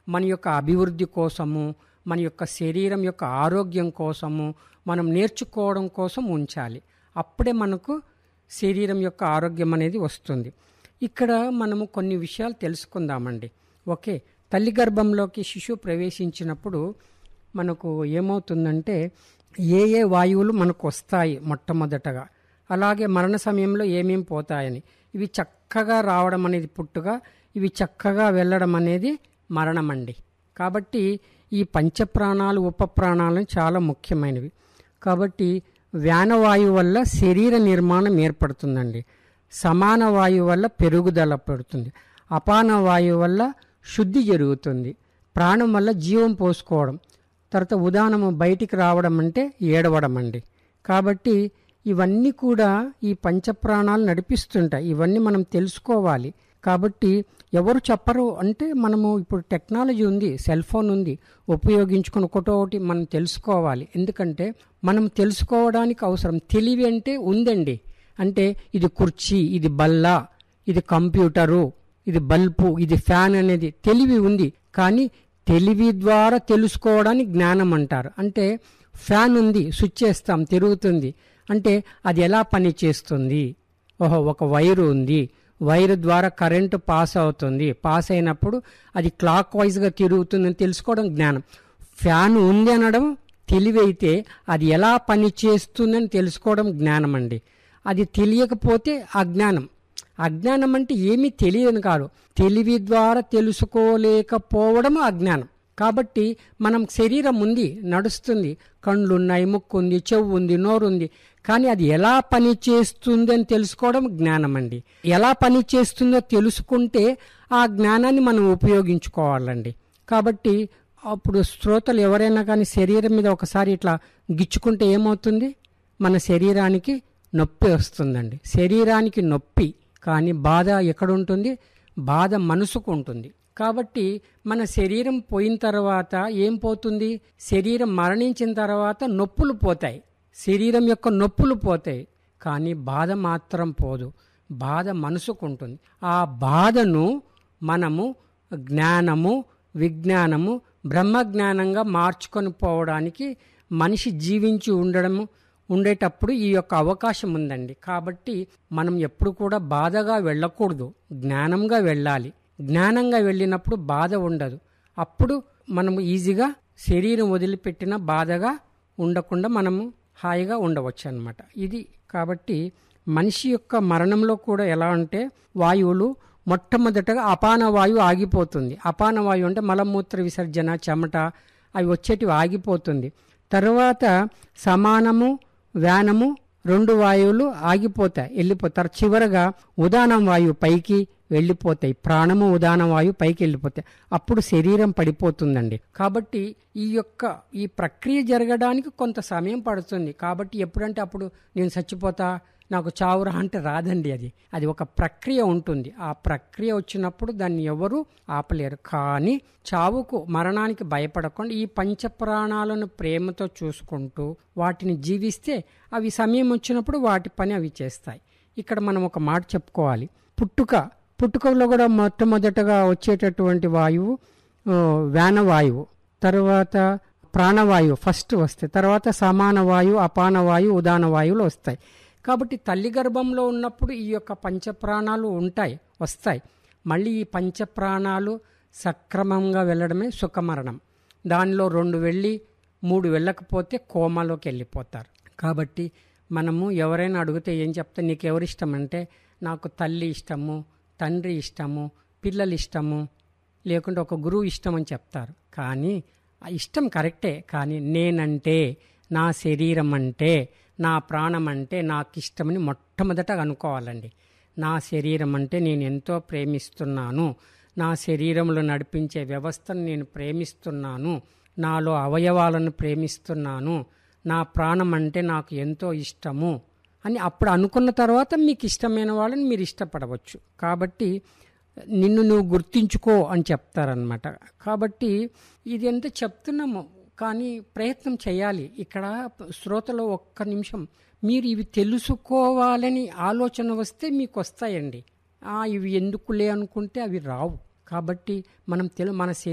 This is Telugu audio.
మన యొక్క అభివృద్ధి కోసము మన యొక్క శరీరం యొక్క ఆరోగ్యం కోసము మనం నేర్చుకోవడం కోసం ఉంచాలి అప్పుడే మనకు శరీరం యొక్క ఆరోగ్యం అనేది వస్తుంది ఇక్కడ మనము కొన్ని విషయాలు తెలుసుకుందామండి ఓకే తల్లి గర్భంలోకి శిశువు ప్రవేశించినప్పుడు మనకు ఏమవుతుందంటే ఏ ఏ వాయువులు మనకు వస్తాయి మొట్టమొదటగా అలాగే మరణ సమయంలో ఏమేం పోతాయని ఇవి చక్కగా రావడం అనేది పుట్టుగా ఇవి చక్కగా వెళ్ళడం అనేది మరణం అండి కాబట్టి ఈ పంచప్రాణాలు ఉపప్రాణాలు చాలా ముఖ్యమైనవి కాబట్టి వ్యానవాయువు వల్ల శరీర నిర్మాణం ఏర్పడుతుందండి సమాన వాయువు వల్ల పెరుగుదల పడుతుంది అపాన వాయువు వల్ల శుద్ధి జరుగుతుంది ప్రాణం వల్ల జీవం పోసుకోవడం తర్వాత ఉదాహరణము బయటికి రావడం అంటే ఏడవడం అండి కాబట్టి ఇవన్నీ కూడా ఈ పంచప్రాణాలు నడిపిస్తుంటాయి ఇవన్నీ మనం తెలుసుకోవాలి కాబట్టి ఎవరు చెప్పరు అంటే మనము ఇప్పుడు టెక్నాలజీ ఉంది సెల్ ఫోన్ ఉంది ఉపయోగించుకుని ఒకటొకటి మనం తెలుసుకోవాలి ఎందుకంటే మనం తెలుసుకోవడానికి అవసరం తెలివి అంటే ఉందండి అంటే ఇది కుర్చీ ఇది బల్ల ఇది కంప్యూటరు ఇది బల్బు ఇది ఫ్యాన్ అనేది తెలివి ఉంది కానీ తెలివి ద్వారా తెలుసుకోవడానికి జ్ఞానం అంటారు అంటే ఫ్యాన్ ఉంది స్విచ్ చేస్తాం తిరుగుతుంది అంటే అది ఎలా పని చేస్తుంది ఓహో ఒక వైరు ఉంది వైరు ద్వారా కరెంటు పాస్ అవుతుంది పాస్ అయినప్పుడు అది క్లాక్ వైజ్గా తిరుగుతుందని తెలుసుకోవడం జ్ఞానం ఫ్యాన్ ఉంది అనడం తెలివి అయితే అది ఎలా పని చేస్తుందని తెలుసుకోవడం జ్ఞానం అండి అది తెలియకపోతే అజ్ఞానం అజ్ఞానం అంటే ఏమీ తెలియని కాదు తెలివి ద్వారా తెలుసుకోలేకపోవడం అజ్ఞానం కాబట్టి మనం శరీరం ఉంది నడుస్తుంది కళ్ళు ఉన్నాయి ముక్కు ఉంది చెవు ఉంది నోరు ఉంది కానీ అది ఎలా పని చేస్తుంది అని తెలుసుకోవడం జ్ఞానం అండి ఎలా పని చేస్తుందో తెలుసుకుంటే ఆ జ్ఞానాన్ని మనం ఉపయోగించుకోవాలండి కాబట్టి అప్పుడు శ్రోతలు ఎవరైనా కానీ శరీరం మీద ఒకసారి ఇట్లా గిచ్చుకుంటే ఏమవుతుంది మన శరీరానికి నొప్పి వస్తుందండి శరీరానికి నొప్పి కానీ బాధ ఎక్కడ ఉంటుంది బాధ మనసుకు ఉంటుంది కాబట్టి మన శరీరం పోయిన తర్వాత ఏం పోతుంది శరీరం మరణించిన తర్వాత నొప్పులు పోతాయి శరీరం యొక్క నొప్పులు పోతాయి కానీ బాధ మాత్రం పోదు బాధ మనసుకు ఉంటుంది ఆ బాధను మనము జ్ఞానము విజ్ఞానము బ్రహ్మజ్ఞానంగా మార్చుకొని పోవడానికి మనిషి జీవించి ఉండడము ఉండేటప్పుడు ఈ యొక్క అవకాశం ఉందండి కాబట్టి మనం ఎప్పుడు కూడా బాధగా వెళ్ళకూడదు జ్ఞానంగా వెళ్ళాలి జ్ఞానంగా వెళ్ళినప్పుడు బాధ ఉండదు అప్పుడు మనము ఈజీగా శరీరం వదిలిపెట్టిన బాధగా ఉండకుండా మనము హాయిగా ఉండవచ్చు అనమాట ఇది కాబట్టి మనిషి యొక్క మరణంలో కూడా ఎలా అంటే వాయువులు మొట్టమొదటగా అపాన వాయువు ఆగిపోతుంది అపాన వాయువు అంటే మలమూత్ర విసర్జన చెమట అవి వచ్చేటివి ఆగిపోతుంది తర్వాత సమానము వ్యానము రెండు వాయువులు ఆగిపోతాయి వెళ్ళిపోతారు చివరగా ఉదానం వాయువు పైకి వెళ్ళిపోతాయి ప్రాణము ఉదాన వాయువు పైకి వెళ్ళిపోతాయి అప్పుడు శరీరం పడిపోతుందండి కాబట్టి ఈ యొక్క ఈ ప్రక్రియ జరగడానికి కొంత సమయం పడుతుంది కాబట్టి ఎప్పుడంటే అప్పుడు నేను చచ్చిపోతా నాకు చావురా అంటే రాదండి అది అది ఒక ప్రక్రియ ఉంటుంది ఆ ప్రక్రియ వచ్చినప్పుడు దాన్ని ఎవరు ఆపలేరు కానీ చావుకు మరణానికి భయపడకుండా ఈ పంచప్రాణాలను ప్రేమతో చూసుకుంటూ వాటిని జీవిస్తే అవి సమయం వచ్చినప్పుడు వాటి పని అవి చేస్తాయి ఇక్కడ మనం ఒక మాట చెప్పుకోవాలి పుట్టుక పుట్టుకలో కూడా మొట్టమొదటగా వచ్చేటటువంటి వాయువు వ్యానవాయువు తర్వాత ప్రాణవాయువు ఫస్ట్ వస్తాయి తర్వాత సమాన వాయువు అపాన వాయువు ఉదాన వాయువులు వస్తాయి కాబట్టి తల్లి గర్భంలో ఉన్నప్పుడు ఈ యొక్క పంచప్రాణాలు ఉంటాయి వస్తాయి మళ్ళీ ఈ పంచప్రాణాలు సక్రమంగా వెళ్ళడమే సుఖమరణం దానిలో రెండు వెళ్ళి మూడు వెళ్ళకపోతే కోమాలోకి వెళ్ళిపోతారు కాబట్టి మనము ఎవరైనా అడిగితే ఏం చెప్తే నీకు ఎవరు ఇష్టం అంటే నాకు తల్లి ఇష్టము తండ్రి ఇష్టము పిల్లలు ఇష్టము లేకుంటే ఒక గురువు ఇష్టం అని చెప్తారు కానీ ఆ ఇష్టం కరెక్టే కానీ నేనంటే నా శరీరం అంటే నా ప్రాణం అంటే నాకు ఇష్టమని మొట్టమొదట అనుకోవాలండి నా శరీరం అంటే నేను ఎంతో ప్రేమిస్తున్నాను నా శరీరంలో నడిపించే వ్యవస్థను నేను ప్రేమిస్తున్నాను నాలో అవయవాలను ప్రేమిస్తున్నాను నా ప్రాణం అంటే నాకు ఎంతో ఇష్టము అని అప్పుడు అనుకున్న తర్వాత మీకు ఇష్టమైన వాళ్ళని మీరు ఇష్టపడవచ్చు కాబట్టి నిన్ను నువ్వు గుర్తించుకో అని చెప్తారనమాట కాబట్టి ఇది ఎంత చెప్తున్నాము కానీ ప్రయత్నం చేయాలి ఇక్కడ శ్రోతలో ఒక్క నిమిషం మీరు ఇవి తెలుసుకోవాలని ఆలోచన వస్తే మీకు వస్తాయండి ఇవి ఎందుకులే అనుకుంటే అవి రావు కాబట్టి మనం తెలు మన